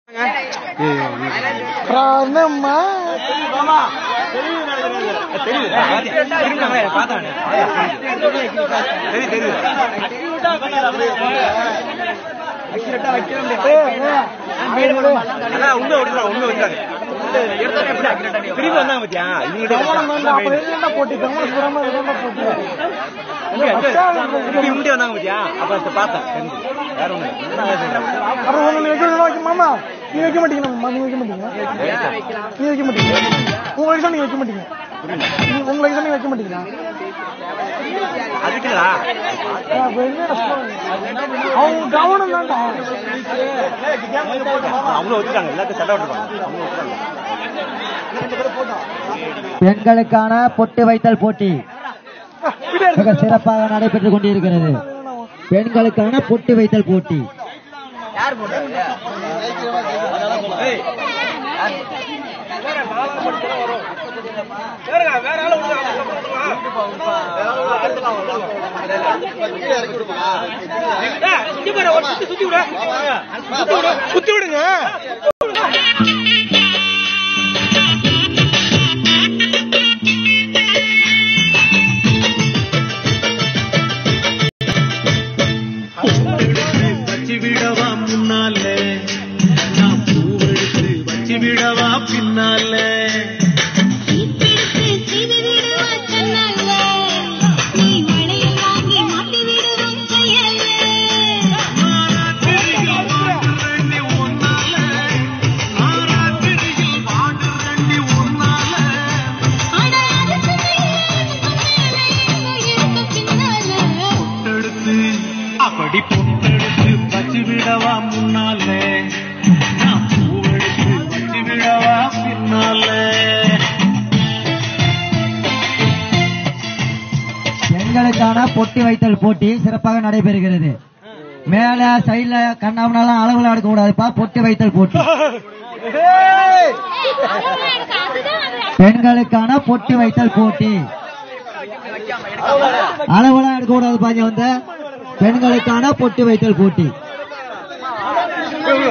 பிராணம்மா அப்புறம் என்னடா போட்டி கமலபுரமா என்னடா போட்டி அப்புறம் ஒண்ணு வைக்கணும் வைக்க மாமா நீ வைக்க மாட்டீங்க மாமா நீ வைக்க மாட்டீங்க நீ வைக்க மாட்டீங்க உங்க வயசா நீங்க வைக்க மாட்டீங்க நீ- உங்க வயசா நீங்க வைக்க மாட்டீங்களா அப்ப என்ன அவங்க கவனம் தான்டா பெண்களுக்கான பொட்டு வைத்தல் போட்டி மிக சிறப்பாக நடைபெற்றுக் கொண்டிருக்கிறது பெண்களுக்கான பொட்டு வைத்தல் போட்டி சுத்தி விடுங்க வச்சு விடவா முன்னால நான் பூவெடுத்து வச்சு விடவா பின்னால வாடுறண்டி ஒன்னால ஆராத்திரியில் வாடுறண்டி ஒன்னால பொட்டெடுத்து அப்படி பொட்டெடுத்து வச்சு விடவா முன்னால நான் பூவெடுத்து வச்சு விடவா பின்னால பெண்களுக்கான பொட்டு வைத்தல் போட்டி சிறப்பாக நடைபெறுகிறது மேல சைடுல கண்ணாமனாலாம் அளவுல எடுக்க கூடாதுப்பா பொட்டு வைத்தல் போட்டி பெண்களுக்கான பொட்டு வைத்தல் போட்டி அளவுலாம் எடுக்க கூடாது பாஞ்ச வந்த பெண்களுக்கான பொட்டு வைத்தல் போட்டி